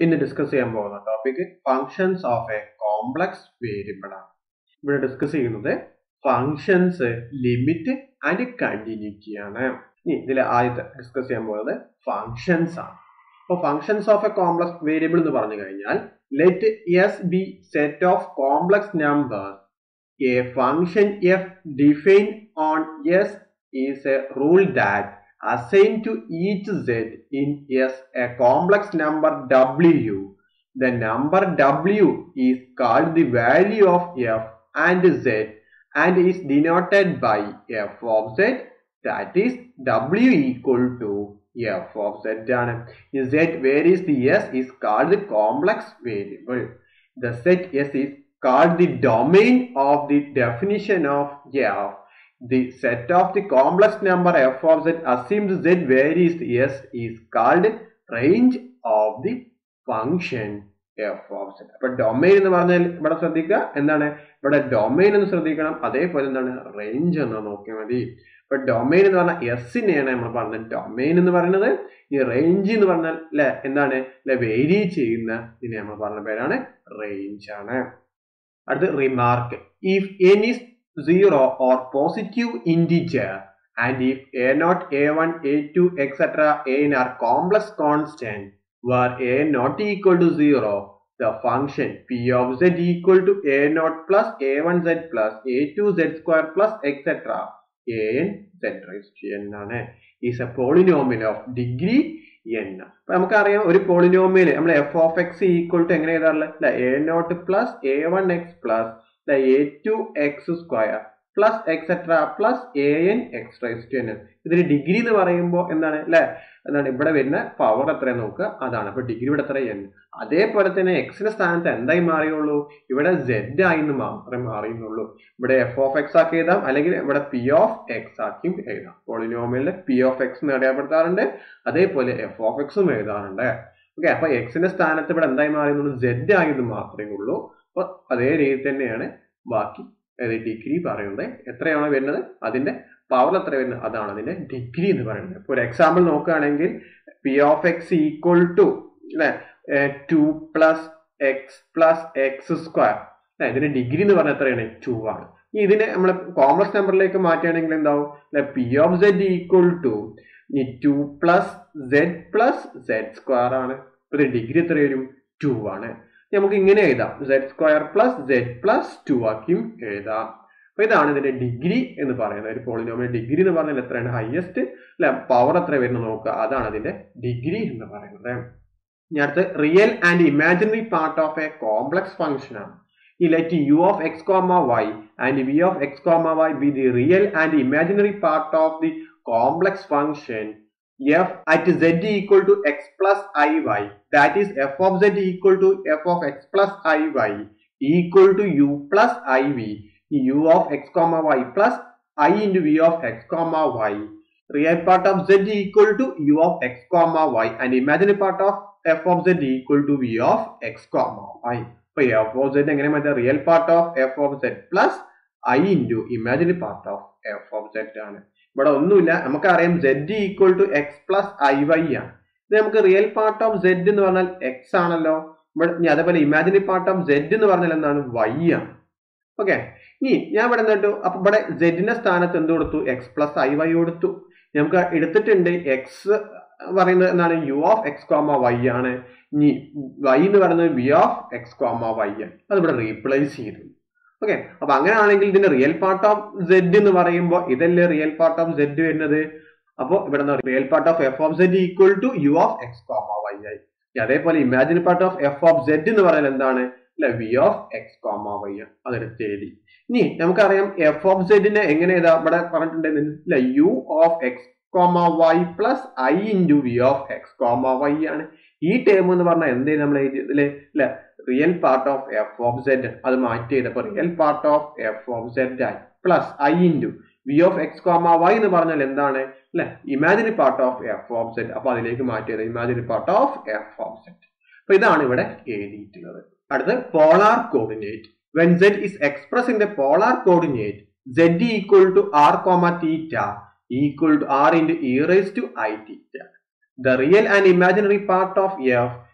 ഇന്ന് ഡിസ്കസ് ചെയ്യാൻ പോകുന്ന topic functions of a complex variable ആണ് ഇവിടെ ഡിസ്കസ് ചെയ്യുന്നത് ഫങ്ഷൻസ് ലിമിറ്റ് ആൻഡ് കണ്ടിന്യൂറ്റി ആണ് ഇനി ഇതിൽ ആദ്യത്തെ ഡിസ്കസ് ചെയ്യാൻ പോകുന്നത് ഫങ്ഷൻസ് ആണ് അപ്പോൾ functions of a complex variable എന്ന് പറഞ്ഞു കഴിഞ്ഞാൽ let S be set of complex numbers a function f define on S is a rule that assign to each z in S a complex number W. The number W is called the value of f and z and is denoted by f of z that is W equal to f of z ആണ് z varies the s is called the complex variable. The set s is called the domain of the definition of f the set of the complex number f of z assumed z varies s is called range of the function f of z അപ്പൊ domain എന്ന് പറഞ്ഞാൽ ഇവിടെ ശ്രദ്ധിക്കുക എന്താണ് ഇവിടെ domain എന്ന് ശ്രദ്ധിക്കണം അതേപോലെ എന്താണ് റേഞ്ച് എന്ന് നോക്കിയാൽ മതി ഇപ്പൊ ഡൊമൈൻ എന്ന് പറഞ്ഞാൽ എസിനെയാണ് നമ്മൾ പറഞ്ഞത് ഡൊമൈൻ എന്ന് പറയുന്നത് ഈ റേഞ്ച് എന്ന് പറഞ്ഞാൽ അല്ലെ എന്താണ് അല്ലെ വേരി ചെയ്യുന്ന ഇതിനെ നമ്മൾ പറഞ്ഞ പേരാണ് റേഞ്ച് ആണ് അടുത്ത് remark if any zero or positive integer and if a naught a1 a2 etc an are complex constant where a not equal to zero the function p of z equal to a naught plus a1 z plus a2 z square plus etc an z raised to n ആണ് is a polynomial of degree n അപ്പൊ നമുക്കറിയാം ഒരു polynomial നമ്മൾ f of x equal to എങ്ങനെ എഴുതാറുള്ളത് a not plus a one x plus the a2 x square plus et cetera plus a n x raise to n ഇതിന് degree എന്ന് പറയുമ്പോൾ എന്താണ് അല്ലെ എന്താണ് ഇവിടെ വരുന്ന പവർ എത്രയാണ് നോക്കുക അതാണ് അപ്പൊ ഡിഗ്രി ഇവിടെ എത്ര എൻ അതേപോലെ തന്നെ എക്സിന്റെ സ്ഥാനത്ത് എന്തായി മാറിയുള്ളൂ ഇവിടെ സെഡ് ആയി എന്ന് മാത്രമേ മാറിയുള്ളൂ ഇവിടെ എഫ് ഓഫ് എക്സ് ആക്കി എഴുതാം അല്ലെങ്കിൽ ഇവിടെ പി ഓഫ് എക്സ് ആക്കിയും എഴുതാം പോളിനോമിയലിൽ പി ഓഫ് എക്സ് നേടപ്പെടുത്താറുണ്ട് അതേപോലെ എഫ് ഓഫ് എക്സും എഴുതാറുണ്ട് ഓക്കെ അപ്പൊ എക്സിന്റെ സ്ഥാനത്ത് ഇവിടെ എന്തായി മാറിയുള്ളൂ സെഡ് ആയത് മാത്രമേ ഉള്ളൂ അപ്പൊ അതേ രീതി തന്നെയാണ് ബാക്കി ഡിഗ്രി പറയുന്നത് എത്രയാണ് വരുന്നത് അതിന്റെ പവർ എത്ര വരുന്നത് അതാണ് അതിന്റെ ഡിഗ്രി എന്ന് പറയുന്നത് ഇപ്പൊ ഒരു എക്സാമ്പിൾ നോക്കുകയാണെങ്കിൽ p of x equal to അല്ലെ two plus x plus x square അല്ലെ ഇതിന്റെ ഡിഗ്രി എന്ന് പറഞ്ഞാൽ എത്രയാണ് ടു ആണ് ഇനി ഇതിനെ നമ്മൾ കോംപ്ലക്സ് നമ്പറിലേക്ക് മാറ്റുകയാണെങ്കിൽ എന്താവും അല്ലെ p of z equal to ഇനി two plus z plus z square ആണ് ഇതിന്റെ ഡിഗ്രി എത്ര വരും ടു ആണ് നമുക്ക് ഇങ്ങനെ എഴുതാം z square plus z plus two ആക്കിയും എഴുതാം അപ്പൊ ഇതാണ് ഇതിന്റെ ഡിഗ്രി എന്ന് പറയുന്നത് ഒരു പോളിനോമിയൽ ഡിഗ്രി എന്ന് പറഞ്ഞാൽ എത്രയാണ് ഹയസ്റ്റ് അല്ലെ പവർ എത്ര വരുന്നത് നോക്കുക അതാണ് അതിന്റെ ഡിഗ്രി എന്ന് പറയുന്നത് ഇനി അടുത്ത് real and imaginary part of a complex function ആണ് ഈ let u of x comma y and v of x comma y be the real and imaginary part of the complex function f at z equal to x plus iy that is f of z equal to f of x plus iy equal to u plus iv u of x comma y plus i into v of x comma y real part of z equal to u of x comma y and imaginary part of f of z equal to v of x comma y അപ്പൊ f of z എങ്ങനെ മറ്റേ real part of f of z plus i into imaginary part of f of z ആണ് ഇവിടെ ഒന്നുമില്ല നമുക്കറിയാം z equal to x plus i y ആണ് ഇത് നമുക്ക് റിയൽ പാർട്ട് ഓഫ് സെഡ് എന്ന് പറഞ്ഞാൽ എക്സ് ആണല്ലോ ഇവിടെ ഇനി അതേപോലെ ഇമാജിനറി പാർട്ട് ഓഫ് സെഡ് എന്ന് പറഞ്ഞാൽ എന്താണ് വൈ ആണ് ഓക്കെ ഇനി ഞാൻ ഇവിടെ എന്നിട്ടു അപ്പൊ ഇവിടെ സെഡിന്റെ സ്ഥാനത്ത് എന്ത് കൊടുത്തു എക്സ് പ്ലസ് ഐ വൈ കൊടുത്തു നമുക്ക് എടുത്തിട്ടുണ്ട് എക്സ് പറയുന്നത് എന്താണ് u of x comma y ആണ് ഇനി വൈ എന്ന് പറയുന്നത് v of x comma y ആണ് അത് ഇവിടെ റീപ്ലേസ് ചെയ്തു ഓക്കെ അപ്പൊ അങ്ങനെയാണെങ്കിൽ ഇതിന്റെ റിയൽ പാർട്ട് ഓഫ് സെഡ് എന്ന് പറയുമ്പോൾ ഇതല്ലേ റിയൽ പാർട്ട് ഓഫ് സെഡ് വരുന്നത് അപ്പോൾ ഇവിടെ real part of f of z equal to u of x comma y ആയി അതേപോലെ imaginary part of f of z എന്ന് പറയുന്നത് എന്താണ് അല്ലെ v of x comma y അതെടുത്ത് എഴുതി ഇനി നമുക്കറിയാം എഫ് ഓഫ് സെഡിനെ എങ്ങനെ എഴുതാം ഇവിടെ പറഞ്ഞിട്ടുണ്ടെങ്കിൽ അല്ലെ u of x comma y plus i into v of x comma y ആണ് ഈ ടേം എന്ന് പറഞ്ഞാൽ എന്തേ നമ്മൾ എഴുതിയതില് അല്ലെ real part of f of z അത് മാറ്റി ചെയ്തപ്പോൾ real part of f of z ആയി plus i into v of x comma y എന്ന് പറഞ്ഞാൽ എന്താണ് അല്ലെ imaginary part of f of z അപ്പൊ അതിലേക്ക് മാറ്റിയത് imaginary part of f of z അപ്പൊ ഇതാണ് ഇവിടെ എഴുതിയിട്ടുള്ളത് അടുത്ത് polar coordinate when z is express in the polar coordinate z equal to r comma theta equal to r into e raise to i theta The real and imaginary part of f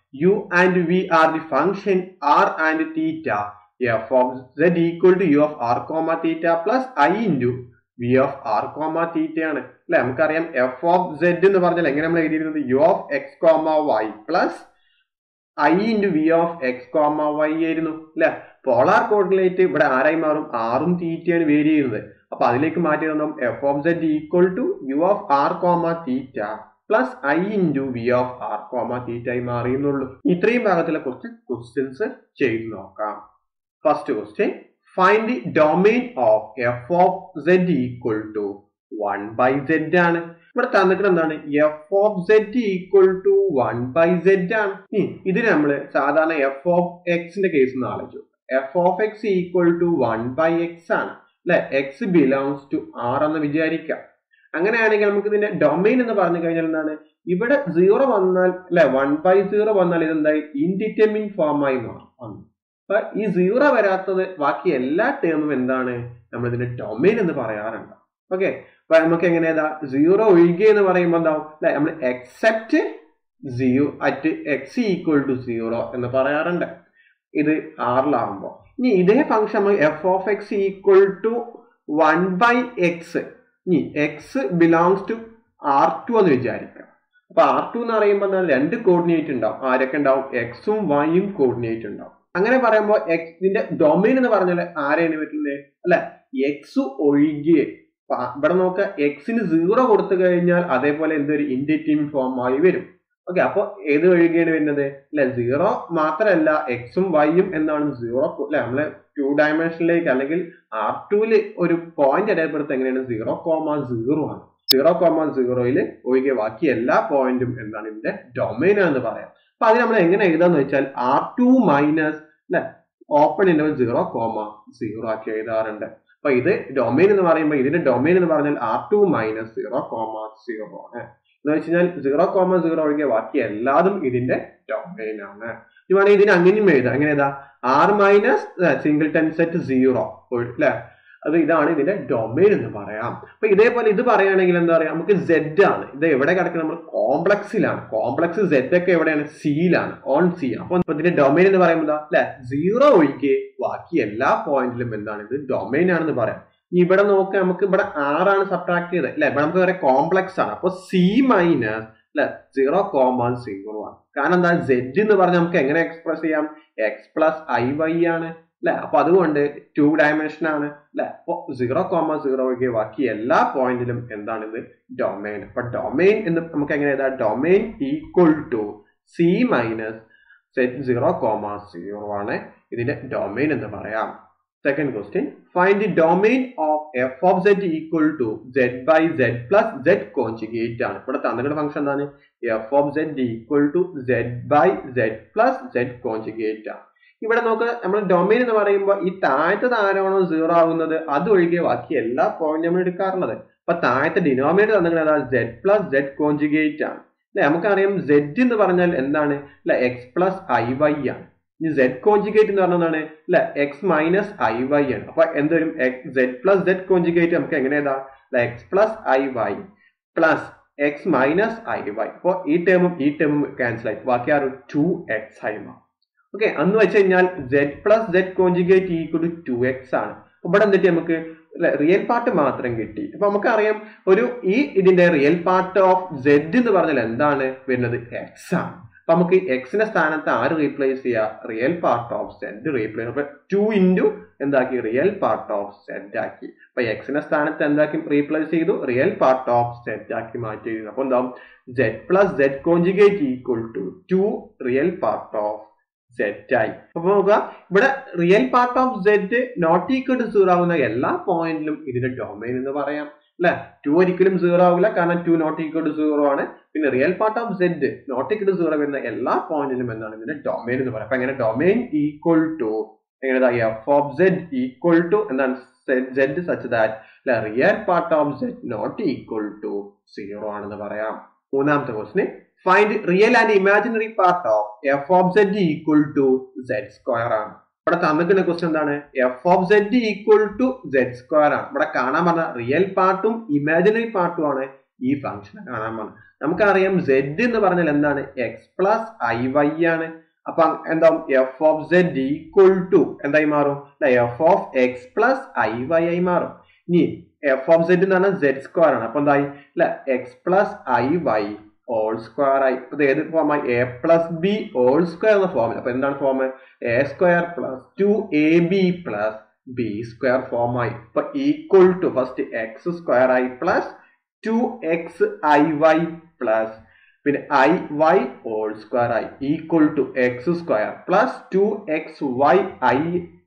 u and v are the function r and theta f of z equal to u of r comma theta plus i into v of r comma theta ആണ് അല്ലെ നമുക്കറിയാം F of z എന്ന് പറഞ്ഞാൽ എങ്ങനെ നമ്മൾ എഴുതിയിരുന്നത് u of x comma y plus i into v of x comma y ആയിരുന്നു അല്ലെ പോളാർ കോർഡിനേറ്റ് ഇവിടെ ആരായി മാറും ആറും തീറ്റയാണ് വേരി ചെയ്യുന്നത് അപ്പൊ അതിലേക്ക് മാറ്റി തന്നു f of z equal to u of r comma theta plus i into v of r comma theta ആയി മാറിയെന്നുള്ളൂ ഇത്രയും ഭാഗത്തിലെ കുറച്ച് ക്വസ്റ്റ്യൻസ് ചെയ്ത് നോക്കാം first question find the domain of f of z equal to one by z ആണ് ഇവിടെ തന്നിട്ട് എന്താണ് f of z equal to one by z ആണ് ഇത് നമ്മൾ സാധാരണ എഫ് ഓഫ് എക്സിന്റെ കേസ് ഒന്ന് ആലോചിച്ചു f of x equal to one by x ആണ് അല്ലെ എക്സ് ബിലോങ്സ് ടു ആർ എന്ന് വിചാരിക്കാം അങ്ങനെയാണെങ്കിൽ നമുക്ക് ഇതിന്റെ ഡൊമൈൻ എന്ന് പറഞ്ഞു കഴിഞ്ഞാൽ എന്താണ് ഇവിടെ സീറോ വന്നാൽ അല്ലെ വൺ ബൈ സീറോ വന്നാൽ ഇതെന്തായി ഇൻഡിറ്റർമിൻ ഫോം ആയി മാറും അപ്പൊ ഈ സീറോ വരാത്തത് ബാക്കി എല്ലാ ടേമും എന്താണ് നമ്മൾ ഇതിന്റെ ഡൊമൈൻ എന്ന് പറയാറുണ്ട് ഓക്കെ അപ്പൊ നമുക്ക് എങ്ങനെ ഏതാ സീറോ ഒഴികെ എന്ന് പറയുമ്പോൾ എന്താവും അല്ലെ നമ്മൾ except zero at x equal to zero എന്ന് പറയാറുണ്ട് ഇത് ആറിലാകുമ്പോൾ ഇനി ഇതേ function f of x equal to one by x ഇനി x belongs to R two എന്ന് വിചാരിക്കാം അപ്പൊ ആർ ടു എന്ന് പറയുമ്പോൾ രണ്ട് കോർഡിനേറ്റ് ഉണ്ടാവും ആരൊക്കെ ഉണ്ടാവും എക്സും വൈയും കോർഡിനേറ്റ് ഉണ്ടാവും അങ്ങനെ പറയുമ്പോൾ എക്സ് ഇതിന്റെ ഡൊമൈൻ എന്ന് പറഞ്ഞാൽ ആരെയാണ് പറ്റുന്നത് അല്ല എക്സ് ഒഴികെ ഇവിടെ നോക്ക എക്സിന് സീറോ കൊടുത്തു കഴിഞ്ഞാൽ അതേപോലെ എന്തൊരു ഇൻഡിറ്റീവ് ഫോം ആയി വരും ഓക്കെ അപ്പൊ ഏത് ഒഴികെയാണ് വരുന്നത് അല്ലെ സീറോ മാത്രമല്ല എക്സും വൈയും എന്താണ് സീറോ അല്ലെ നമ്മളെ ടു ഡയമെൻഷനിലേക്ക് അല്ലെങ്കിൽ ആർ ടുവില് ഒരു പോയിന്റ് അടയപ്പെടുത്ത എങ്ങനെയാണ് സീറോ കോമ സീറോ ആണ് സീറോ കോമ സീറോയിൽ ഒഴികെ ബാക്കി എല്ലാ പോയിന്റും എന്താണ് ഇതിന്റെ ഡൊമൈൻ എന്ന് പറയാം അപ്പൊ അത് നമ്മൾ എങ്ങനെ എഴുതാന്ന് വെച്ചാൽ ആർ ടു മൈനസ് അല്ലെ open interval zero comma zero ആക്കി എഴുതാറുണ്ട് അപ്പൊ ഇത് ഡൊമൈൻ എന്ന് പറയുമ്പോൾ ഇതിന്റെ ഡൊമൈൻ എന്ന് പറഞ്ഞാൽ R two minus zero comma zero ആണ് എന്ന് വെച്ച് കഴിഞ്ഞാൽ സീറോ കോമ സീറോ ഒഴികെ ബാക്കി എല്ലാതും ഇതിന്റെ ഡൊമൈൻ ആണ് ഇനി വേണമെങ്കിൽ ഇതിന് അങ്ങനെയും എഴുതാം എങ്ങനെ എഴുതാം R minus singleton set zero അല്ലെ അത് ഇതാണ് ഇതിന്റെ ഡൊമൈൻ എന്ന് പറയാം അപ്പൊ ഇതേപോലെ ഇത് പറയുകയാണെങ്കിൽ എന്താ പറയാ നമുക്ക് സെഡ് ആണ് ഇത് എവിടെ കിടക്കുന്നത് നമ്മൾ കോംപ്ലക്സിലാണ് കോംപ്ലക്സ് സെഡ് ഒക്കെ എവിടെയാണ് സിയിലാണ് ഓൺ സി അപ്പൊ ഇതിന്റെ ഡൊമൈൻ എന്ന് പറയുമ്പോൾ അല്ലെ സീറോ ഒഴികെ ബാക്കി എല്ലാ പോയിന്റിലും എന്താണ് ഇത് ഡൊമൈൻ ആണെന്ന് പറയാം ഇവിടെ നോക്കുക നമുക്ക് ഇവിടെ ആറാണ് സബ്ട്രാക്ട് ചെയ്തത് അല്ലെ ഇവിടെ നമുക്ക് വേറെ കോംപ്ലക്സ് ആണ് അപ്പൊ സി മൈനസ് അല്ലെ സീറോ കോമൺ സീറോ ആണ് കാരണം എന്താ സെഡ് എന്ന് പറഞ്ഞാൽ നമുക്ക് എങ്ങനെ എക്സ്പ്രസ് ചെയ്യാം എക്സ് പ്ലസ് ഐ വൈ ആണ് അല്ലെ അപ്പൊ അതുകൊണ്ട് ടു ഡയമെൻഷൻ ആണ് അല്ലെ അപ്പൊ സീറോ കോമ സീറോ ഒഴികെ ബാക്കി എല്ലാ പോയിന്റിലും എന്താണ് ഇത് ഡൊമൈൻ അപ്പൊ ഡൊമൈൻ എന്ന് നമുക്ക് എങ്ങനെ എഴുതാം domain equal to C minus set zero comma zero ആണ് ഇതിന്റെ ഡൊമൈൻ എന്ന് പറയാം second question find the domain of f of z equal to z by z plus z conjugate ആണ് ഇവിടെ തന്നിട്ടുള്ള ഫംഗ്ഷൻ എന്താണ് f of z equal to z by z plus z conjugate ആണ് ഇവിടെ നോക്ക് നമ്മൾ ഡൊമൈൻ എന്ന് പറയുമ്പോൾ ഈ താഴത്തെ ആരാണോ സീറോ ആകുന്നത് അത് ഒഴികെ ബാക്കി എല്ലാ പോയിന്റും നമ്മൾ എടുക്കാറുള്ളത് അപ്പൊ താഴത്തെ ഡിനോമിനേറ്റർ തന്നിട്ടുള്ളത് സെഡ് പ്ലസ് സെഡ് കോൺജുഗേറ്റ് ആണ് അല്ലെ നമുക്കറിയാം സെഡ് എന്ന് പറഞ്ഞാൽ എന്താണ് അല്ലെ എക്സ് പ്ലസ് ഐ വൈ ആണ് ഇനി സെഡ് കോൺജുഗേറ്റ് എന്ന് പറഞ്ഞതാണ് അല്ലെ എക്സ് മൈനസ് ഐ വൈ ആണ് അപ്പൊ എന്തൊരു സെഡ് പ്ലസ് സെഡ് കോൺജുഗേറ്റ് നമുക്ക് എങ്ങനെ എഴുതാം x plus i y plus x minus i y അപ്പോൾ ഈ ടേമും ഈ ടേമും ക്യാൻസൽ ആയി ബാക്കി ആ ഒരു ടു എക്സ് ആയി മാറും ഓക്കെ എന്ന് വെച്ച് കഴിഞ്ഞാൽ z plus z conjugate equal to two x ആണ് അപ്പൊ ഇവിടെ എന്തിട്ട് നമുക്ക് റിയൽ പാർട്ട് മാത്രം കിട്ടി അപ്പൊ നമുക്കറിയാം ഒരു ഈ ഇതിന്റെ റിയൽ പാർട്ട് ഓഫ് സെഡ് എന്ന് പറഞ്ഞാൽ എന്താണ് വരുന്നത് എക്സ് ആണ് അപ്പൊ നമുക്ക് എക്സിന്റെ സ്ഥാനത്ത് ആര് റീപ്ലേസ് ചെയ്യുക real part of z replace അപ്പൊ ടു ഇൻറ്റു എന്താക്കി റിയൽ പാർട്ട് ഓഫ് സെഡ് ആക്കി അപ്പൊ എക്സിന്റെ സ്ഥാനത്ത് എന്താക്കി റീപ്ലേസ് ചെയ്തു റിയൽ പാർട്ട് ഓഫ് സെഡ് ആക്കി മാറ്റി അപ്പൊ എന്താവും z plus z conjugate equal to two real part of z ആയി അപ്പൊ നോക്കുക ഇവിടെ real part of z not equal to zero ആവുന്ന എല്ലാ പോയിന്റിലും ഇതിന്റെ ഡൊമൈൻ എന്ന് പറയാം അല്ലെ ടു ഒരിക്കലും സീറോ ആവില്ല കാരണം two not equal to zero ആണ് പിന്നെ real part of z not equal to zero വരുന്ന എല്ലാ പോയിന്റിലും എന്താണ് ഇതിന്റെ ഡൊമൈൻ എന്ന് പറയാം അപ്പൊ എങ്ങനെ ഡൊമൈൻ ഈക്വൽ ടു എങ്ങനെ f of z equal to എന്താണ് z such that real part of z not equal to zero ആണെന്ന് പറയാം മൂന്നാമത്തെ ക്വസ്റ്റിന് find real and imaginary part of f of z equal to z square ആണ് ഇവിടെ തന്നിട്ടുള്ള question എന്താണ് f of z equal to z square ആണ് ഇവിടെ കാണാൻ പറഞ്ഞ റിയൽ പാർട്ടും ഇമാജിനറി പാർട്ടും ആണ് ഈ ഫംഗ്ഷനെ കാണാൻ പോകണം നമുക്കറിയാം z എന്ന് പറഞ്ഞാൽ എന്താണ് എക്സ് പ്ലസ് ഐ വൈ ആണ് അപ്പൊ എന്താവും f of z equal to എന്തായി മാറും f of x plus i y ആയി മാറും ഇനി എഫ് ഓഫ് സെഡ് എന്ന് പറഞ്ഞാൽ സെഡ് സ്ക്വയർ ആണ് അപ്പൊ എന്തായി അല്ലെ x plus i y whole square ആയി ഇത് ഏത് ഫോമായി a plus b whole square എന്ന ഫോമിൽ അപ്പൊ എന്താണ് form a square plus two a b plus b square form ആയി ഇപ്പൊ equal to first x square ആയി plus two x i y plus പിന്നെ ഐ വൈ ഓൾ സ്ക്വയർ ആയി equal to x square plus two x y i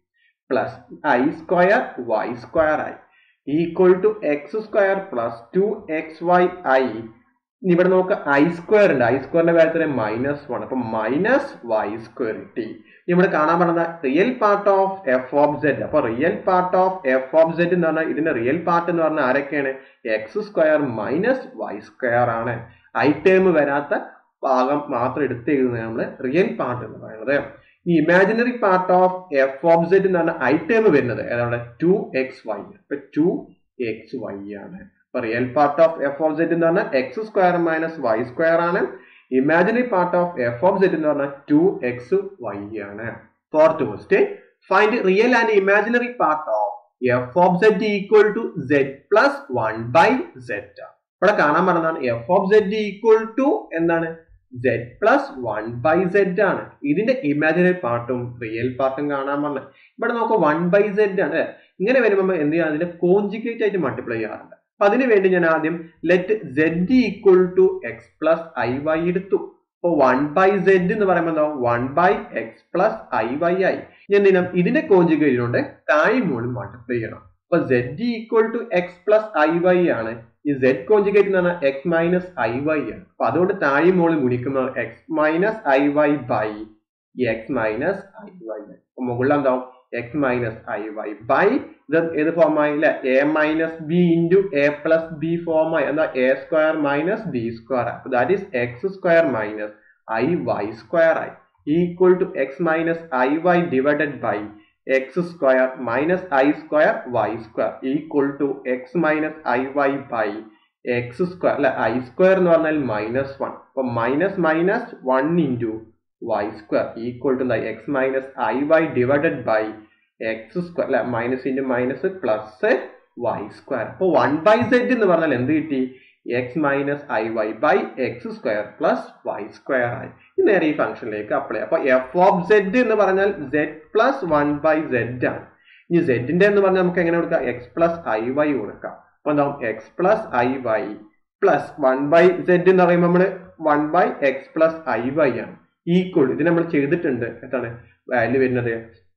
plus i square y square ആയി equal to x square plus two x y i ഇവിടെ നമുക്ക് i square ഉണ്ട് i സ്ക്വയറിന്റെ കാര്യത്തിൽ minus one അപ്പൊ minus y square ടി ഇവിടെ കാണാൻ പറഞ്ഞ real part of f of z അപ്പൊ real part of f of z എന്ന് പറഞ്ഞാൽ ഇതിന്റെ റിയൽ പാർട്ട് എന്ന് പറഞ്ഞാൽ ആരൊക്കെയാണ് x square minus y square ആണ് ഐ ടേം വരാത്ത ഭാഗം മാത്രം എടുത്ത് എഴുതുന്നത് നമ്മൾ റിയൽ പാർട്ട് എന്ന് പറയുന്നത് ഈ imaginary part of f of z എന്ന് പറഞ്ഞാൽ ഐ ടേം വരുന്നത് ഏതാണ് ടു എക്സ് വൈ അപ്പൊ ടു എക്സ് വൈ ആണ് അപ്പൊ real part of f of z എന്ന് പറഞ്ഞാൽ x square minus y square ആണ് imaginary part of f of z എന്ന് പറഞ്ഞാൽ ടു എക്സ് വൈ ആണ് fourth question find real and imaginary part of f of z equal to z plus one by z ഇവിടെ കാണാൻ പറഞ്ഞതാണ് f of z equal to എന്താണ് z plus one by z ആണ് ഇതിന്റെ imaginary പാർട്ടും real പാർട്ടും കാണാൻ പറഞ്ഞത് ഇവിടെ നോക്കുക വൺ ബൈ സെഡ് ആണ് ഇങ്ങനെ വരുമ്പോൾ എന്ത് ചെയ്യാം അതിന്റെ കോഞ്ചിക്കേറ്റ് ആയിട്ട് മൾട്ടിപ്ലൈ ചെയ്യാറുണ്ട് അപ്പൊ അതിനു വേണ്ടി ഞാൻ ആദ്യം let z equal to x plus i y എടുത്തു അപ്പൊ വൺ ബൈ സെഡ് എന്ന് പറയുമ്പോൾ എന്താ one by x plus i y ആയി ഞാൻ ദിനം ഇതിന്റെ കോഞ്ചിക്കേറ്റ് കൊണ്ട് താഴെ മുകളിൽ മൾട്ടിപ്ലൈ ചെയ്യണം അപ്പൊ z equal to x plus i y ആണ് ഈ സെഡ് കോഞ്ചിക്കേറ്റ് എന്ന് പറഞ്ഞാൽ എക്സ് മൈനസ് ഐ വൈ ആണ് അപ്പൊ അതുകൊണ്ട് താഴെ മുകളിൽ ഗുണിക്കുന്നത് x minus i y by x minus i y അപ്പൊ മുകളിൽ എന്താവും x minus i y by ഇത് ഏത് ഫോമായി അല്ലെ a minus b into a plus b ഫോമായി എന്താ a square minus b square അപ്പൊ that is x square minus i y square ആയി equal to x minus i y divided by x square minus i square y square equal to x minus i y by x square അല്ലെ i square എന്ന് പറഞ്ഞാൽ minus one അപ്പൊ minus minus one into y square equal to x minus i y divided by x square അല്ലെ minus into minus plus y square അപ്പൊ one by z എന്ന് പറഞ്ഞാൽ എന്ത് കിട്ടി x minus i y by x square plus y square ആയി ഇത് നേരെ ഈ ഫംഗ്ഷനിലേക്ക് അപ്ലൈ അപ്പൊ എഫ് ഓഫ് സെഡ് എന്ന് പറഞ്ഞാൽ z plus one by z ആണ് ഇനി സെഡിന്റെ എന്ന് പറഞ്ഞാൽ നമുക്ക് എങ്ങനെ കൊടുക്കാം എക്സ് പ്ലസ് ഐ വൈ കൊടുക്കാം അപ്പൊ എന്താവും x plus i y plus one by z എന്ന് പറയുമ്പോൾ നമ്മൾ one by x plus i y ആണ് ഈക്വൽ ഇത് നമ്മൾ ചെയ്തിട്ടുണ്ട് എന്താണ് വാല്യൂ വരുന്നത്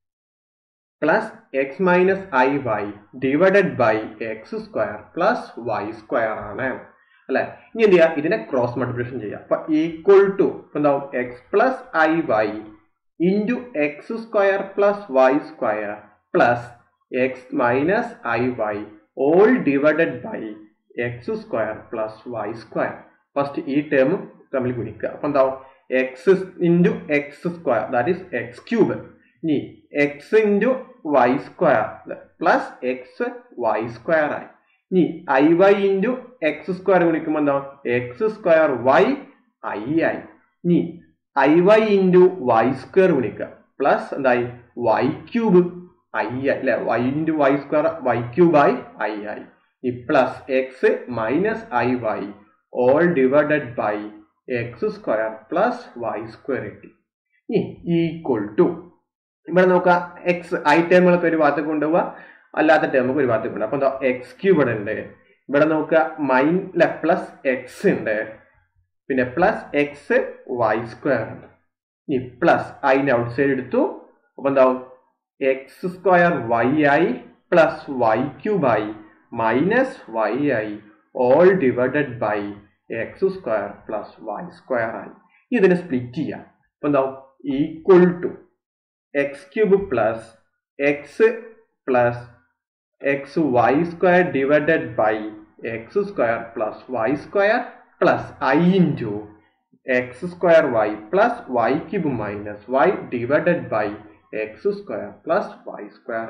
plus x minus i y divided by x square plus y square ആണ് അല്ലെ ഇനി എന്ത് ചെയ്യാം ഇതിനെ ക്രോസ് മൾട്ടിപ്ലിക്കേഷൻ ചെയ്യാം അപ്പൊ ഈക്വൽ ടു എന്താവും x plus i y into x square plus y square plus x minus i y all divided by x square plus y square first ഈ ടേം തമ്മിൽ ഗുണിക്കുക അപ്പൊ എന്താവും x into x square that is x cube ഇനി x into y square plus x y square ആയി ഇനി i y into x square ഗുണിക്കുമ്പോൾ എന്താ എക്സ് സ്ക്വയർ വൈ ഐ ആയി ഇനി i y into y square ഗുണിക്കുക പ്ലസ് എന്തായി y cube i അല്ലെ y into y square y cube ആയി ഐ ആയി ഈ plus x minus i y all divided by x square plus y square കിട്ടി ഇനി ഈക്വൽ ടു ഇവിടെ നോക്കാം എക്സ് ഐ ടേമുകളൊക്കെ ഒരു ഭാഗത്ത് കൊണ്ടുപോവുക അല്ലാത്ത ടേമുകൾ ഒരു ഭാഗത്ത് കൊണ്ടുപോകുക അപ്പൊ എന്താ എക്സ് ക്യൂബ് ഇവിടെ ഉണ്ട് ഇവിടെ നോക്കുക മൈൻ പ്ലസ് എക്സ് ഉണ്ട് പിന്നെ പ്ലസ് എക്സ് വൈ സ്ക്വയർ ഉണ്ട് ഇനി പ്ലസ് ഐന്റെ ഔട്ട് സൈഡ് എടുത്തു അപ്പൊ എന്താവും എക്സ് സ്ക്വയർ വൈ ആയി പ്ലസ് വൈ ക്യൂബ് ആയി മൈനസ് വൈ ആയി all divided by x square plus y square ആയി ഇതിനെ സ്പ്ലിറ്റ് ചെയ്യാം അപ്പൊ എന്താവും equal to x cube plus x plus x y square divided by x square plus y square plus i into x square y plus y cube minus y divided by x square plus y square ആയി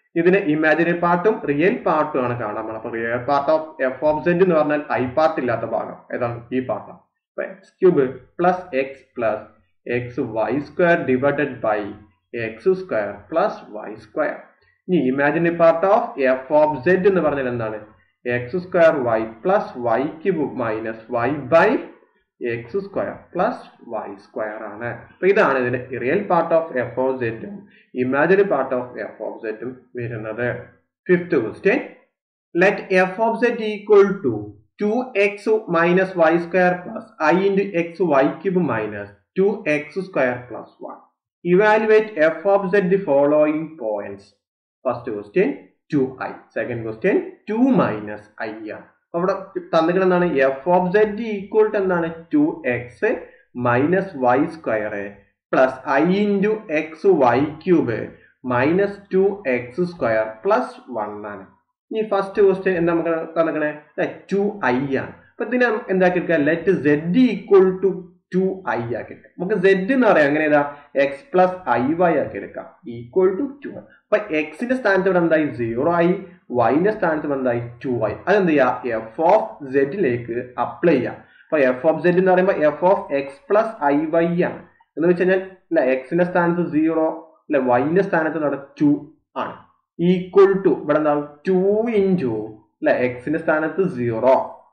ഇതിന് imaginary പാർട്ടും real പാർട്ടും ആണ് കാണാൻ പോകുന്നത് അപ്പൊ real part of f of z എന്ന് പറഞ്ഞാൽ ഐ പാർട്ട് ഇല്ലാത്ത ഭാഗം ഏതാണ് ഈ പാർട്ടാണ് അപ്പൊ x cube plus x plus x y square divided by x square plus y square ഇനി imaginary part of f of z എന്ന് പറഞ്ഞാൽ എന്താണ് x square y plus y cube minus y by x square plus y square ആണ് അപ്പൊ ഇതാണ് ഇതിന്റെ real part of f of സെറ്റും imaginary part of f of സെറ്റും വരുന്നത് fifth question let f of z equal to two x minus y square plus i into x y cube minus two x square plus one evaluate f of z the following points first question two i second question two minus i ആണ് അവിടെ തന്നിട്ട് എന്താണ് f of z equal to എന്താണ് two x minus y square plus i into x y cube minus two x square plus one ആണ് ഇനി first question എന്താ നമുക്ക് തന്നിക്കണേ to I ആണ് അപ്പൊ ഇതിനെ എന്താക്കി എടുക്കുക let z equal to two i ആക്കി എടുക്കാം നമുക്ക് സെഡ് എന്ന് പറയാം എങ്ങനെ ഏതാ എക്സ് പ്ലസ് ഐ വൈ ആക്കി എടുക്കാം ഈക്വൽ ടു ടു അപ്പൊ എക്സിന്റെ സ്ഥാനത്ത് ഇവിടെ എന്തായി സീറോ ആയി വൈന്റെ സ്ഥാനത്ത് എന്തായി ടു ആയി അതെന്ത് ചെയ്യുക എഫ് ഓഫ് സെഡിലേക്ക് അപ്ലൈ ചെയ്യാം അപ്പൊ എഫ് ഓഫ് സെഡ് എന്ന് പറയുമ്പോൾ f of x plus i y ആണ് എന്ന് വെച്ച് കഴിഞ്ഞാൽ അല്ല എക്സിന്റെ സ്ഥാനത്ത് സീറോ അല്ലെ വൈന്റെ സ്ഥാനത്ത് നട ടു ആണ് ഈക്വൽ ടു ഇവിടെ എന്താ ടു ഇൻറ്റു അല്ലെ എക്സിന്റെ സ്ഥാനത്ത് സീറോ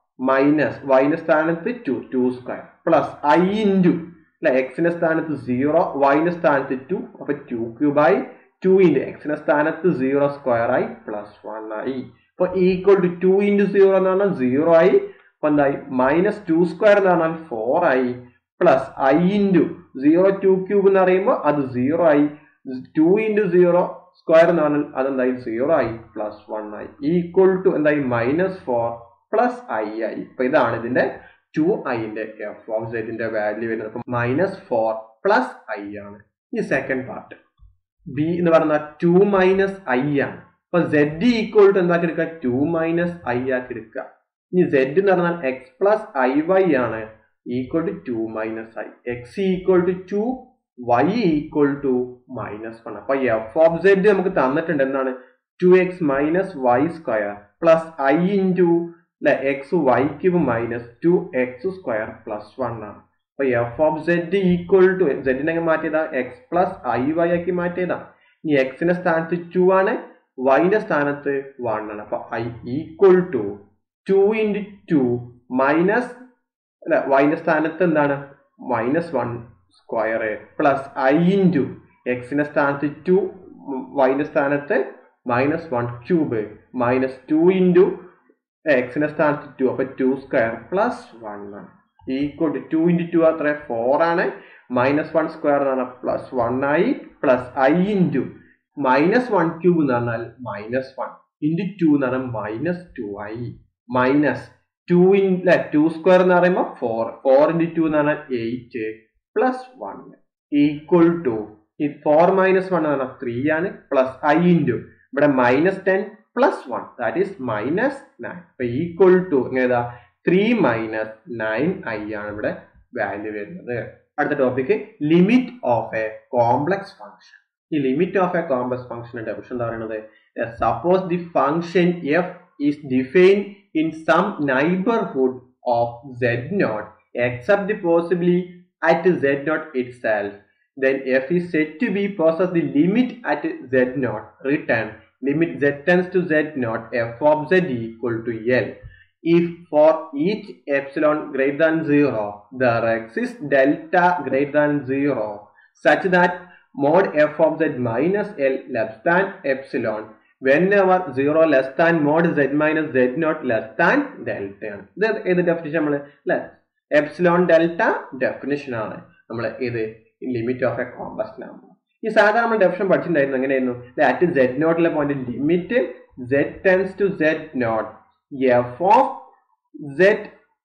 മൈനസ് വൈന്റെ സ്ഥാനത്ത് two two square plus i into അല്ലെ എക്സിന്റെ സ്ഥാനത്ത് സീറോ വൈന്റെ സ്ഥാനത്ത് ടു അപ്പൊ ടു ക്യൂബായി ടു ഇൻറ്റു എക്സിന്റെ സ്ഥാനത്ത് സീറോ സ്ക്വയർ ആയി പ്ലസ് വൺ ആയി അപ്പൊ equal to two into zero എന്ന് പറഞ്ഞാൽ സീറോ ആയി അപ്പൊ എന്തായി മൈനസ് ടു സ്ക്വയർ എന്ന് പറഞ്ഞാൽ ഫോർ ആയി plus i into zero two cube എന്ന് പറയുമ്പോൾ അത് സീറോ ആയി ടു ഇൻറ്റു സീറോ സ്ക്വയർ എന്ന് പറഞ്ഞാൽ അതെന്തായി സീറോ ആയി പ്ലസ് വൺ ആയി ഈക്വൽ ടു എന്തായി മൈനസ് ഫോർ പ്ലസ് ഐ ആയി അപ്പൊ ഇതാണ് ഇതിന്റെ ടു ഐന്റെ എഫ് ഓഫ് സെഡിന്റെ വാല്യൂ വരുന്നത് അപ്പൊ മൈനസ് ഫോർ പ്ലസ് ഐ ആണ് ഈ സെക്കൻഡ് പാർട്ട് ബി എന്ന് പറഞ്ഞാൽ ടു മൈനസ് ഐ ആണ് അപ്പൊ സെഡ് ഈക്വൽ ടു എന്താക്കി എടുക്കുക ടു മൈനസ് ഐ ആക്കി എടുക്കുക ഇനി സെഡ് എന്ന് പറഞ്ഞാൽ എക്സ് പ്ലസ് ഐ വൈ ആണ് equal to two minus i x equal to two y equal to minus one അപ്പൊ എഫ് ഓഫ് സെഡ് നമുക്ക് തന്നിട്ടുണ്ട് എന്താണ് two x minus y square plus i into അല്ലെ x y cube minus two x square plus one ആണ് അപ്പൊ f of z equal to സെഡിനെ മാറ്റിയതാ x plus i y ആക്കി മാറ്റിയതാ ഇനി എക്സിന്റെ സ്ഥാനത്ത് ടു ആണ് വൈന്റെ സ്ഥാനത്ത് വൺ ആണ് അപ്പൊ i equal to two into two minus അല്ല വൈന്റെ സ്ഥാനത്ത് എന്താണ് minus one square plus i into എക്സിന്റെ സ്ഥാനത്ത് ടു വൈന്റെ സ്ഥാനത്ത് minus one cube minus two into എക്സിന്റെ സ്ഥാനത്ത് ടു അപ്പൊ ടു സ്ക്വയർ പ്ലസ് വൺ ആണ് equal to two into two അത്ര ഫോർ ആണ് മൈനസ് വൺ സ്ക്വയർ എന്ന് പറഞ്ഞാൽ പ്ലസ് വൺ ആയി plus i into minus one cube എന്ന് പറഞ്ഞാൽ മൈനസ് വൺ ഇൻറ്റു ടു എന്ന് പറഞ്ഞാൽ മൈനസ് ടു ആയി മൈനസ് ടു ഇൻ അല്ലെ ടു സ്ക്വയർ എന്ന് പറയുമ്പോൾ ഫോർ ഫോർ ഇൻറ്റു ടു എന്ന് പറഞ്ഞാൽ eight plus one equal to ഈ ഫോർ മൈനസ് വൺ എന്ന് പറഞ്ഞാൽ ത്രീ ആണ് പ്ലസ് ഐ ഇൻറ്റു ഇവിടെ minus ten plus one that is minus nine അപ്പൊ ഈക്വൽ ടു ഏതാ ത്രീ മൈനസ് നയൻ ഐ ആണ് ഇവിടെ വാല്യൂ വരുന്നത് അടുത്ത topic limit of a complex function ഈ ലിമിറ്റ് ഓഫ് എ കോംപ്ലക്സ് ഫംഗ്ഷന്റെ ഡെഫിഷൻ എന്താ പറയുന്നത് suppose the function f is define in some neighbourhood of z naught except the possibly at z naught itself then f is said to be possess the limit at z naught return limit z tends to z naught f of z equal to l if for each epsilon greater than 0 there exists delta greater than 0 such that mod f of z minus l less than epsilon whenever 0 less than mod z minus z naught less than delta ആണ് ഇത് ഏത് definition നമ്മൾ അല്ലെ epsilon delta definition ആണ് നമ്മൾ ഇത് limit of a complex number ഈ സാധാരണ നമ്മൾ ഡെഫിഷൻ പഠിച്ചിട്ടുണ്ടായിരുന്നു എങ്ങനെയായിരുന്നു അറ്റ് സെഡ് നോട്ടിലെ point limit z tends to z naught f of z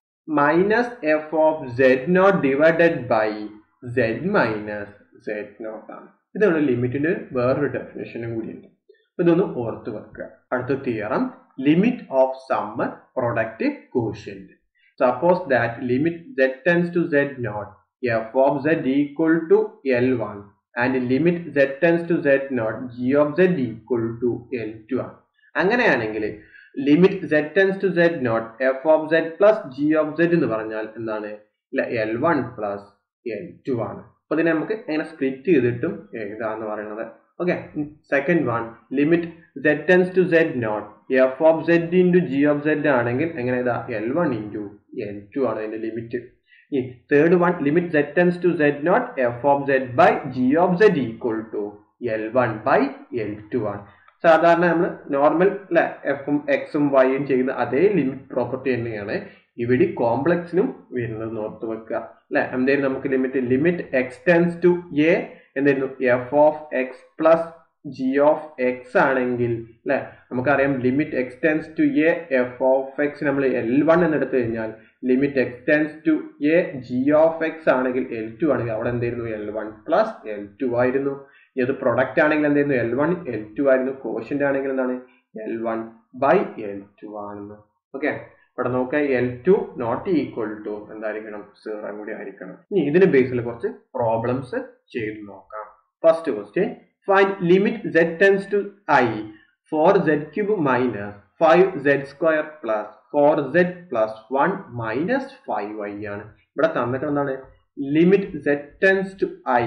minus f of z naught divided by z minus z naught ആണ് ഇതാണ് ലിമിറ്റിന്റെ വേറൊരു ഡെഫിനേഷനും കൂടിയുണ്ട് ഇതൊന്ന് ഓർത്ത് വെക്കുക അടുത്ത theorem limit of sum or product quotient suppose that limit z tends to z naught f of z equal to L1 and limit z tends to z naught g of z equal to L two ആണ് അങ്ങനെയാണെങ്കിൽ limit z tends to z naught f of z plus g of z എന്ന് പറഞ്ഞാൽ എന്താണ് L one plus L two ആണ് അപ്പൊ ഇതിനെ നമുക്ക് എങ്ങനെ സ്പ്ലിറ്റ് ചെയ്തിട്ടും എഴുതാന്ന് പറയുന്നത് okay second one limit z tends to z naught f of z into g of z ആണെങ്കിൽ എങ്ങനെ ഇതാ L one into L two ആണ് അതിന്റെ ലിമിറ്റ് ഈ third one limit z tends to z naught f of z by g of z equal to L one by L two ആണ് സാധാരണ നമ്മൾ normal അല്ലെ എഫും എക്സും വൈയും ചെയ്യുന്ന അതേ ലിമിറ്റ് പ്രോപ്പർട്ടി തന്നെയാണ് ഇവിടെ കോംപ്ലക്സിനും വരുന്നത് ഓർത്ത് വെക്കുക അല്ലെ എന്തായാലും നമുക്ക് limit limit x tends to a എന്തായിരുന്നു f of x plus g of x ആണെങ്കിൽ അല്ലെ നമുക്കറിയാം limit x tends to a f of x നമ്മൾ എൽ വൺ എന്ന് എടുത്തു കഴിഞ്ഞാൽ limit x tends to a g of x ആണെങ്കിൽ L two ആണെങ്കിൽ അവിടെ എന്തായിരുന്നു L one plus L two ആയിരുന്നു ഇത് പ്രൊഡക്റ്റ് ആണെങ്കിൽ എന്തായിരുന്നു എൽ വൺ എൽ ടു ആയിരുന്നു കോഷ്യന്റ് ആണെങ്കിൽ എന്താണ് L one by L two ആണെന്ന് ഓക്കെ ഇവിടെ നോക്കുക L two not equal to എന്തായിരിക്കണം സീറോ കൂടി ആയിരിക്കണം ഇനി ഇതിന് ബേസിൽ കുറച്ച് പ്രോബ്ലംസ് ചെയ്ത് നോക്കാം first question find limit z tends to i four z cube minus five z square plus four z plus one minus five i ആണ് ഇവിടെ തന്നിട്ട് എന്താണ് limit z tends to i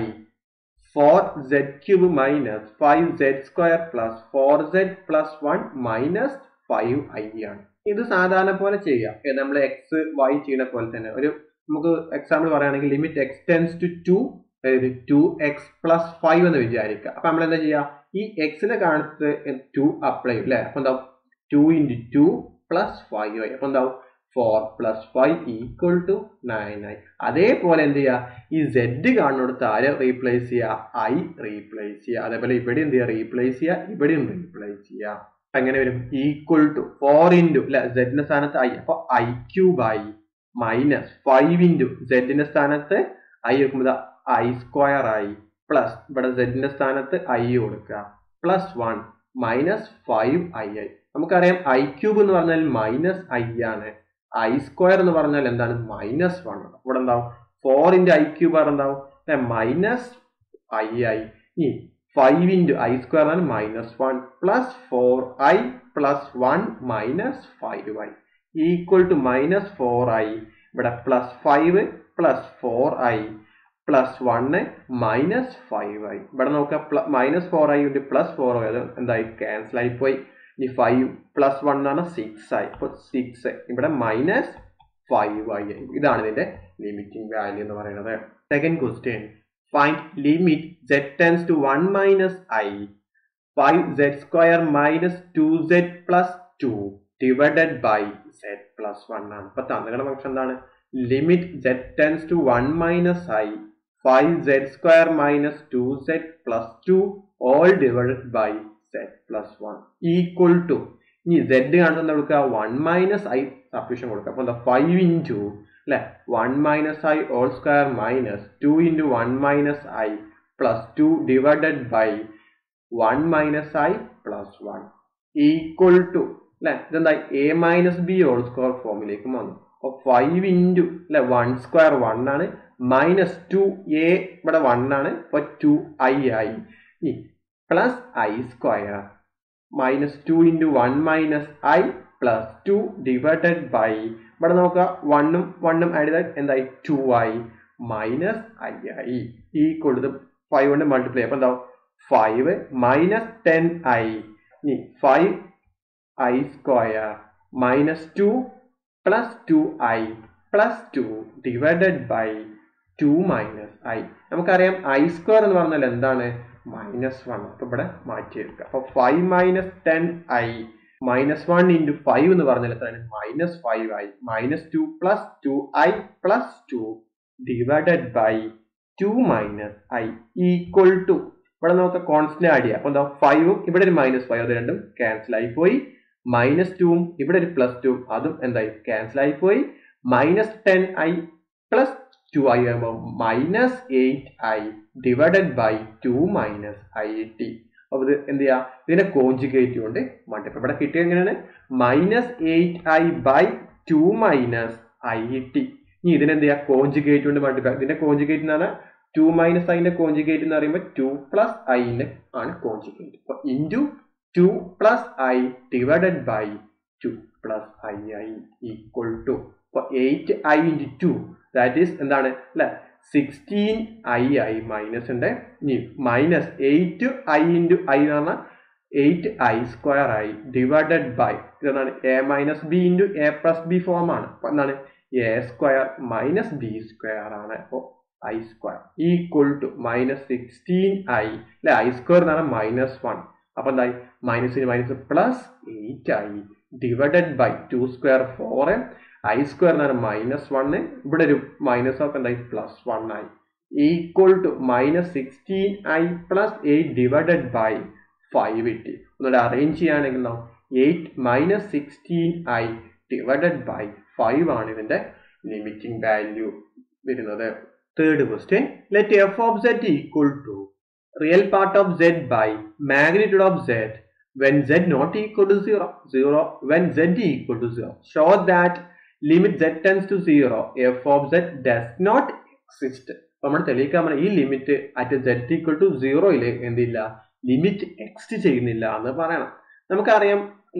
four z cube minus five z square plus four z plus one minus five i ആണ് ഇത് സാധാരണ പോലെ ചെയ്യാം നമ്മൾ എക്സ് വൈ ചെയ്യുന്ന പോലെ തന്നെ ഒരു നമുക്ക് എക്സാമ്പിൾ പറയുകയാണെങ്കിൽ limit x tends to two അതായത് ടു എക്സ് പ്ലസ് ഫൈവ് എന്ന് വിചാരിക്കുക അപ്പൊ നമ്മൾ എന്താ ചെയ്യുക ഈ എക്സിനെ കാണത്ത് ടു അപ്ലൈ ചെയ്യും അല്ലെ അപ്പൊ എന്താവും two into two plus five ആയി അപ്പൊ എന്താവും four plus five equal to nine ആയി അതേപോലെ എന്ത് ചെയ്യുക ഈ സെഡ് കാണുന്നിടത്ത് ആരെ റീപ്ലേസ് ചെയ്യുക ഐ റീപ്ലേസ് ചെയ്യുക അതേപോലെ ഇവിടെ എന്ത് ചെയ്യുക റീപ്ലേസ് ചെയ്യുക ഇവിടെയും റീപ്ലേസ് ചെയ്യുക എങ്ങനെ വരും ഈക്വൽ ടു ഫോർ ഇൻറ്റു അല്ലെ സെഡിന്റെ സ്ഥാനത്ത് ഐ അപ്പൊ i cube i minus five into സെഡിന്റെ സ്ഥാനത്ത് ഐ വെക്കുമ്പോൾ ഐ സ്ക്വയർ ഐ പ്ലസ് ഇവിടെ സെഡിന്റെ സ്ഥാനത്ത് ഐ കൊടുക്കുക plus one minus five i i നമുക്കറിയാം ഐ ക്യൂബ് എന്ന് പറഞ്ഞാൽ മൈനസ് ഐ ആണ് ഐ സ്ക്വയർ എന്ന് പറഞ്ഞാൽ എന്താണ് മൈനസ് വൺ ഇവിടെ എന്താവും ഫോർ ഇൻറ്റു ഐ ക്യൂബ് എന്താവും മൈനസ് ഐ ഐ ഈ ഫൈവ് ഇൻറ്റു ഐ സ്ക്വയർ ആണ് minus one plus four i plus one minus five i equal to minus four i ഇവിടെ plus five plus four i plus one minus five ആയി ഇവിടെ നോക്കുക minus four ആയി ഉണ്ട് plus four ആയത് എന്തായി cancel ആയി പോയി ഇനി ഫൈവ് പ്ലസ് വൺ എന്ന് പറഞ്ഞാൽ സിക്സ് ആയി ഇപ്പോൾ സിക്സ് ഇവിടെ മൈനസ് ഫൈവ് ആയി ഇതാണ് ഇതിന്റെ ലിമിറ്റിംഗ് വാല്യൂ എന്ന് പറയുന്നത് second question find limit z tends to one minus i five z square minus two z plus two divided by z plus one ആണ് അപ്പൊ തന്നുകളുടെ ഫംഗ്ഷൻ എന്താണ് limit z tends to one minus i five z square minus two z plus two all divided by z plus one equal to ഇനി z കാണുന്നത് കൊടുക്കുക one minus i സഫീഷ്യൻ കൊടുക്കുക അപ്പൊ എന്താ ഫൈവ് ഇൻറ്റു അല്ലെ one minus i whole square minus two into one minus i plus two divided by one minus i plus one equal to അല്ലെ ഇതെന്താ a minus b whole square ഫോമിലേക്ക് വന്നു അപ്പൊ ഫൈവ് ഇൻറ്റു അല്ലെ one square one ആണ് minus two a ഇവിടെ one ആണ് അപ്പൊ ടു ഐ ആയി ഇനി plus i square minus two into one minus i plus two divided by ഇവിടെ നോക്കുക വണ്ണും വണ്ണും ആഡ് ചെയ്താൽ എന്തായി ടു ആയി മൈനസ് ഐ ആയി ഈക്വൾ ഇത് ഫൈവ് കൊണ്ട് മൾട്ടിപ്ലൈ അപ്പൊ എന്താവും ഫൈവ് മൈനസ് ടെൻ ഐ ഇനി five i square minus two plus two i plus two divided by two minus i നമുക്കറിയാം ഐ സ്ക്വയർ എന്ന് പറഞ്ഞാൽ എന്താണ് മൈനസ് വൺ അപ്പൊ ഇവിടെ മാറ്റിയെടുക്കുക അപ്പൊ five minus ten i minus one into five എന്ന് പറഞ്ഞാൽ എത്രയാണ് minus five i minus two plus two i plus two divided by two minus i equal to ഇവിടെ നമുക്ക് കോൺസ്റ്റന്റ് ആഡ് ചെയ്യാം അപ്പൊ എന്താ ഫൈവും ഇവിടെ ഒരു മൈനസ് ഫൈവ് അത് രണ്ടും ക്യാൻസൽ ആയി പോയി മൈനസ് ടുവും ഇവിടെ ഒരു പ്ലസ് ടു അതും എന്തായി ക്യാൻസൽ ആയി പോയി minus ten i plus two i ആകുമ്പോൾ minus eight i divided by two minus i t അപ്പൊ ഇത് എന്ത് ചെയ്യാ ഇതിനെ കോഞ്ചുഗേറ്റ് കൊണ്ട് മൾട്ടിപ്പിൾ ഇവിടെ കിട്ടിയ എങ്ങനെയാണ് minus eight i by two minus i t ഇനി ഇതിനെന്ത് ചെയ്യാ കോഞ്ചുഗേറ്റ് കൊണ്ട് മൾട്ടിപ്പിൾ ഇതിന്റെ കോഞ്ചുഗേറ്റ് എന്ന് പറഞ്ഞാൽ ടു മൈനസ് ഐന്റെ കോഞ്ചുഗേറ്റ് എന്ന് പറയുമ്പോൾ ടു പ്ലസ് ഐന്റെ ആണ് കോഞ്ചുഗേറ്റ് അപ്പൊ into two plus i divided by two plus i i equal to അപ്പൊ eight i into two that is എന്താണ് അല്ലെ സിക്സ്റ്റീൻ ഐ ഐ മൈനസ് ഉണ്ട് ഇനി minus eight i into i എന്ന് പറഞ്ഞാൽ eight i square i divided by ഇതെന്താണ് a minus b into a plus b form ആണ് അപ്പൊ എന്താണ് a square minus b square ആണ് അപ്പോൾ i square equal to minus sixteen I അല്ലെ i square എന്ന് പറഞ്ഞാൽ മൈനസ് വൺ അപ്പൊ എന്തായി മൈനസിന് minus plus eight i divided by two square four i square എന്ന് പറഞ്ഞാൽ മൈനസ് വണ് ഇവിടെ ഒരു മൈനസ് ഓഫ് എന്തായി പ്ലസ് വൺ ആയി equal to minus sixteen i plus eight divided by five കിട്ടി ഒന്നുകൂടെ അറേഞ്ച് ചെയ്യുകയാണെങ്കിൽ നാം eight minus sixteen i divided by five ആണ് ഇതിന്റെ ലിമിറ്റിംഗ് വാല്യൂ വരുന്നത് third question let f of z equal to real part of z by magnitude of z when z not equal to 0 0 when z equal to 0 show that limit z tends to 0 f of z does not exist നമ്മൾ തെളിയിക്കാൻ പറഞ്ഞ ഈ limit at z equal to സീറോയില് എന്തില്ല limit exist ചെയ്യുന്നില്ല എന്ന് പറയണം നമുക്കറിയാം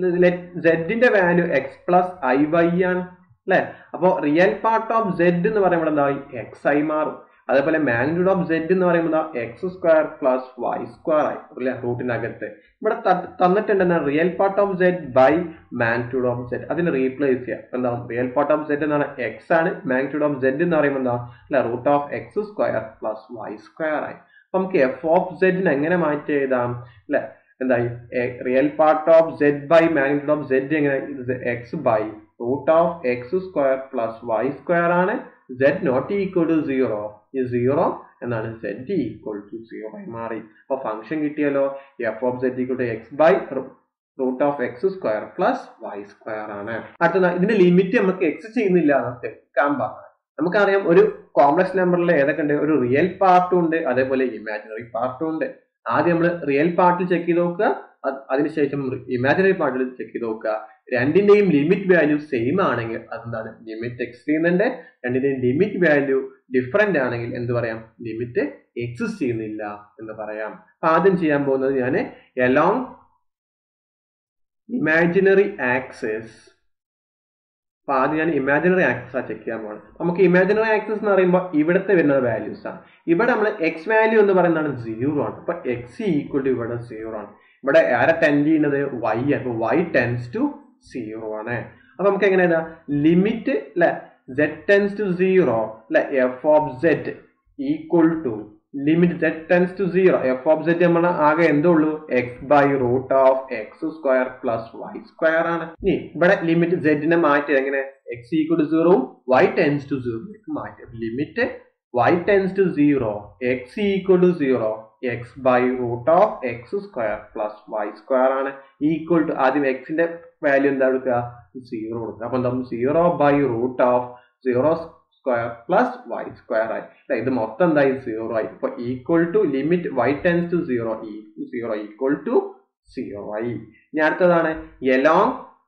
സെഡിന്റെ value x plus i y ആണ് അല്ലെ അപ്പോ റിയൽ പാർട്ട് ഓഫ് സെഡ് എന്ന് പറയുമ്പോൾ എന്തായി എക്സ് ആയി മാറും അതേപോലെ മാഗ്നിറ്റ്യൂഡ് ഓഫ് സെഡ് എന്ന് പറയുമ്പോൾ x square plus y square ആയി അല്ലെ റൂട്ടിനകത്ത് ഇവിടെ തന്നിട്ടുണ്ട് real part of z by magnitude of z അതിന് റീപ്ലേസ് ചെയ്യാം എന്താ റിയൽ പാർട്ട് ഓഫ് സെഡ് എന്ന് പറഞ്ഞാൽ എക്സ് ആണ് മാഗ്നിറ്റ്യൂഡ് ഓഫ് സെഡ് എന്ന് പറയുമ്പോൾ എന്താ അല്ലെ root of x square plus y square ആയി അപ്പൊ നമുക്ക് എഫ് ഓഫ് സെഡിന് എങ്ങനെ മാറ്റി എഴുതാം അല്ലെ എന്തായി real part of z by magnitude of z എങ്ങനെ x by root of x square plus y square ആണ് z not equal to zero ഈ സീറോ എന്നാണ് z ഈക്വൽ ടു സീറോ ആയി മാറി അപ്പൊ ഫംഗ്ഷൻ കിട്ടിയല്ലോ f of z equal to x by root of x square plus y square ആണ് അടുത്ത ഇതിന്റെ ലിമിറ്റ് നമുക്ക് എക്സ് ചെയ്യുന്നില്ല എന്നൊക്കെ കാമ്പാണ് നമുക്കറിയാം ഒരു കോംപ്ലക്സ് നമ്പറിൽ ഏതൊക്കെ ഉണ്ട് ഒരു റിയൽ പാർട്ടും ഉണ്ട് അതേപോലെ ഇമാജിനറി പാർട്ടും ഉണ്ട് ആദ്യം നമ്മൾ റിയൽ പാർട്ടിൽ ചെക്ക് ചെയ്ത് നോക്കുക അതിനുശേഷം ഇമാജിനറി പാർട്ടിൽ ചെക്ക് ചെയ്ത് നോക്കുക രണ്ടിന്റെയും ലിമിറ്റ് വാല്യൂ സെയിം ആണെങ്കിൽ അതെന്താണ് ലിമിറ്റ് എക്സ് ചെയ്യുന്നുണ്ട് രണ്ടിന്റെയും ലിമിറ്റ് വാല്യൂ ഡിഫറെന്റ് ആണെങ്കിൽ എന്ത് പറയാം ലിമിറ്റ് എക്സിസ്റ്റ് ചെയ്യുന്നില്ല എന്ന് പറയാം അപ്പൊ ആദ്യം ചെയ്യാൻ പോകുന്നത് ഞാൻ എലോങ് ഇമാജിനറി ആക്സസ് അപ്പൊ ആദ്യം ഞാൻ ഇമാജിനറി ആക്സസ് ആ ചെക്ക് ചെയ്യാൻ പോകണം നമുക്ക് ഇമാജിനറി ആക്സസ് എന്ന് പറയുമ്പോൾ ഇവിടുത്തെ വരുന്ന വാല്യൂസ് ആണ് ഇവിടെ നമ്മൾ എക്സ് വാല്യൂ എന്ന് പറയുന്നതാണ് സീറോ ആണ് അപ്പൊ എക്സ് ഈക്വൽ ടു ഇവിടെ സീറോ ആണ് ഇവിടെ ആരെ ടെൻഡ് ചെയ്യുന്നത് വൈ ആണ് അപ്പൊ വൈ ടെൻസ് ടു സീറോ ആണ് അപ്പൊ നമുക്ക് എങ്ങനെ എഴുതാം ലിമിറ്റ് അല്ലെ z ടെൻസ് ടു സീറോ അല്ലെ f of z equal to limit z tends to zero f of z നമ്മൾ ആകെ എന്തേ ഉള്ളൂ x by root of x square plus y square ആണ് ഇനി ഇവിടെ ലിമിറ്റ് z നെ മാറ്റി എങ്ങനെ x equal to zero y tends to സീറോയിലേക്ക് മാറ്റി limit y tends to zero x equal to zero x by root of x square plus y square ആണ് equal to ആദ്യം എക്സിന്റെ വാല്യൂ എന്താ കൊടുക്കുക സീറോ കൊടുക്കുക അപ്പൊ എന്താ zero by root of zero square plus y square ആയി അല്ലെ ഇത് മൊത്തം എന്തായി സീറോ ആയി അപ്പൊ equal to limit y tends to zero zero equal to zero ആയി ഇനി അടുത്തതാണ് എലോങ്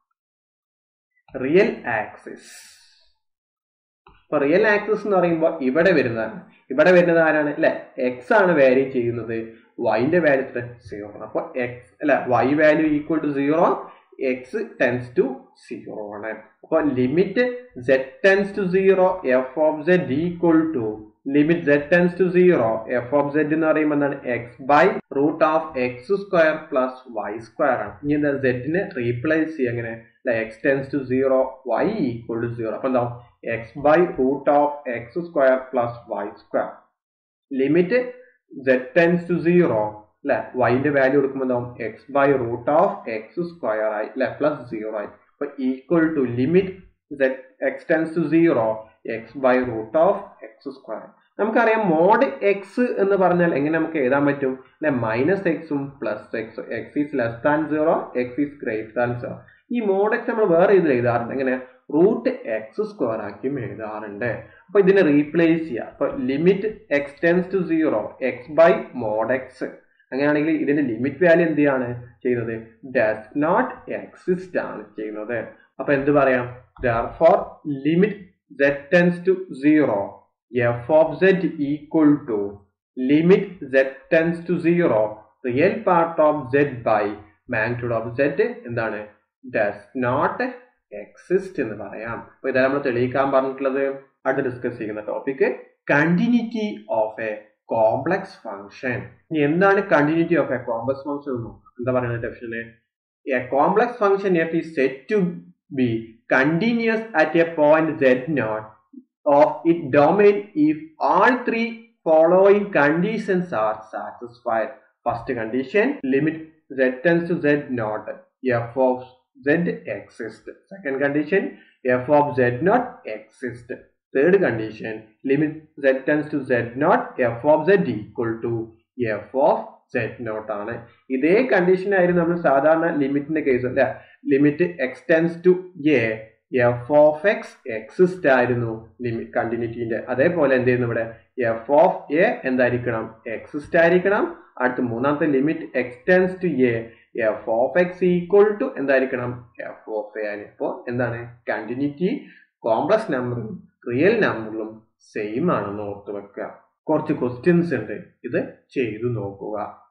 റിയൽ ആക്സിസ് ഇപ്പൊ റിയൽ ആക്സിസ് എന്ന് പറയുമ്പോൾ ഇവിടെ വരുന്നതാണ് ഇവിടെ വരുന്നത് ആരാണ് അല്ലെ എക്സ് ആണ് വാല്യൂ ചെയ്യുന്നത് വൈന്റെ വാല്യൂ സീറോ അപ്പൊ എക്സ് അല്ല y value equal to zero x tends to zero ആണ് അപ്പൊ limit z tends to zero f of z equal to limit z tends to zero f of z എന്ന് പറയുമ്പോൾ എന്താണ് x by root of x square plus y square ആണ് ഇനി എന്താ സെഡിനെ replace ചെയ്യുക എങ്ങനെ x tends to zero y equal to zero അപ്പൊ എന്താവും x by root of x square plus y square limit z tends to zero അല്ലെ വൈന്റെ വാല്യൂ കൊടുക്കുമ്പോൾ എന്താവും x by root of x square ആയി അല്ലെ പ്ലസ് സീറോ ആയി അപ്പൊ equal to limit z x tends to zero x by root of x square നമുക്കറിയാം mod x എന്ന് പറഞ്ഞാൽ എങ്ങനെ നമുക്ക് എഴുതാൻ പറ്റും അല്ലെ മൈനസ് എക്സും plus x x is less than zero x is greater than zero ഈ മോഡ് എക്സ് നമ്മൾ വേറെ ഇതിൽ എഴുതാറുണ്ട് എങ്ങനെ റൂട്ട് എക്സ് സ്ക്വയർ ആക്കിയും എഴുതാറുണ്ട് അപ്പൊ ഇതിനെ റീപ്ലേസ് ചെയ്യുക അപ്പൊ limit x tends to zero x by mod x അങ്ങനെയാണെങ്കിൽ ഇതിന്റെ ലിമിറ്റ് വാല്യൂ എന്ത് ചെയ്യാണ് ചെയ്യുന്നത് ഡസ് നോട്ട് എക്സിസ്റ്റ് ആണ് ചെയ്യുന്നത് അപ്പൊ എന്ത് പറയാം for limit z tends to zero f of z equal to limit z tends to zero real part of z by magnitude of z എന്താണ് ഡസ് നോട്ട് എക്സിസ്റ്റ് എന്ന് പറയാം അപ്പൊ ഇതാ നമ്മൾ തെളിയിക്കാൻ പറഞ്ഞിട്ടുള്ളത് അടുത്ത് ഡിസ്കസ് ചെയ്യുന്ന topic continuity of a complex function ഇനി എന്താണ് continuity of a complex function എന്ന് നോക്കാം എന്താ പറയുന്നത് definition a complex function f is said to be continuous at a point z not of it domain if all three following conditions are satisfied first condition limit z tends to z naught f of z exist second condition f of z naught exist third condition limit z tends to z naught f of z equal to f of z naught ആണ് ഇതേ condition ആയിരുന്നു നമ്മൾ സാധാരണ ലിമിറ്റിന്റെ case അല്ലെ limit x tends to a f of x exist ആയിരുന്നു limit കണ്ടിന്യൂറ്റിന്റെ അതേപോലെ എന്ത് ചെയ്യുന്നു ഇവിടെ എഫ് ഓഫ് എ എന്തായിരിക്കണം എക്സിസ്റ്റ് ആയിരിക്കണം അടുത്ത മൂന്നാമത്തെ limit x tends to a f of x equal to എന്തായിരിക്കണം എഫ് ഓഫ് എ ആണ് അപ്പോൾ എന്താണ് കണ്ടിന്യൂറ്റി കോംപ്ലക്സ് നമ്പറും റിയൽ നമ്പറിലും സെയിം ആണെന്ന് ഓർത്ത് വെക്കുക കുറച്ച് ക്വസ്റ്റ്യൻസ് ഉണ്ട് ഇത് ചെയ്തു നോക്കുക